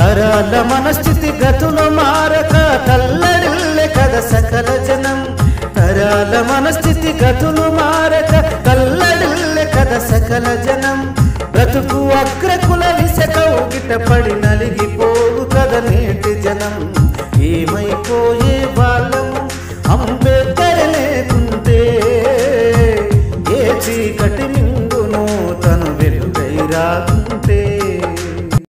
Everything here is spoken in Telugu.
తరాల మనస్థితి గతులు మారక తల్లడిల్లే కద సకల జనం తరాల మనస్థితి గతులు మారక తల్లడిల్లే కద సకల జనం బ్రతుకు అగ్రకుల విసకౌ గిట పడిన